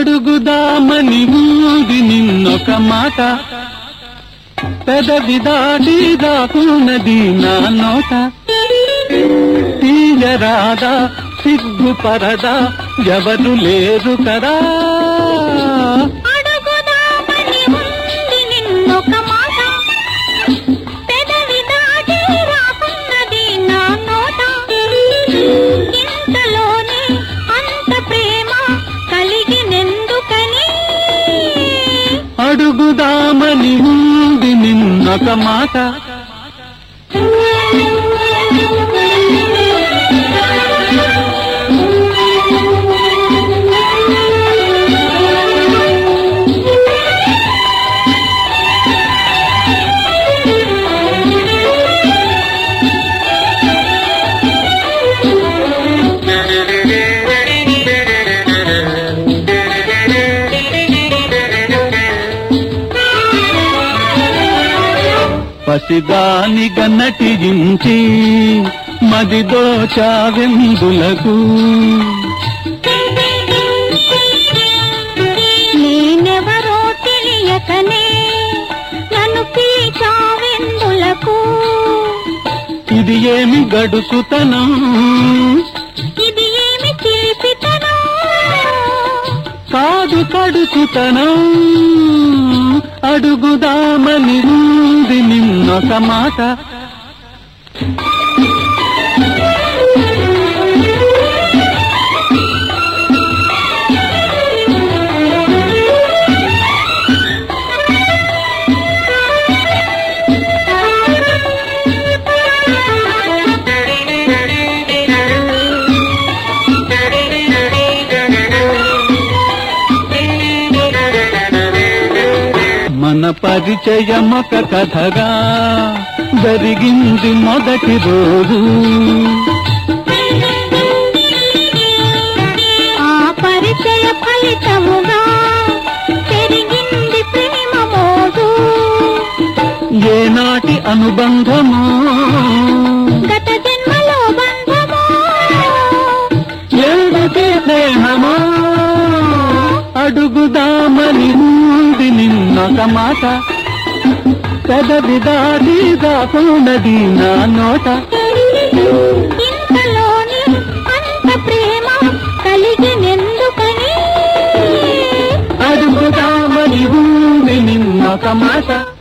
అడుగుదామని ఉంది నిన్నొక మాట పెదవి దాటి దాకున్నది నా నోట తీయరాదా సిగ్గుపరదా ఎవరు లేరు కదా అడుగుదామని ఉంది నిన్నొక మాట పెదవి దాటి రాకున్నది నా నోట ఇంతలోనే అంత ప్రేమ కలిగినెందుకని అడుగుదామని ఉంది నిన్నొక మాట పసిదానిగా నటించి మదిదో చావెందులకు నేనెవరో తెలియకనే నన్ను పీచావెందులకు ఇది ఏమి గడుసుతనం ఇది ఏమి చిలిపితనం కాదు కడుసుతనం అడుగుదామని ఉంది నిన్నొక మాట మన పరిచయమొక కథగా జరిగింది మొదటి రోజు ఆ పరిచయ ఫలితముగా పెరిగింది ప్రేమ మోజు ఏనాటి అనుబంధమో గత జన్మలో బంధము ఏడుటి స్నేహమో అడుగుదామని ఉంది నిన్నొక మాట పెదవి దాడి దాకున్నది నా నోట ఇంతలోని అంత ప్రేమ కలిగినెందుకని అడుగుదామని ఉంది నిన్నొక మాట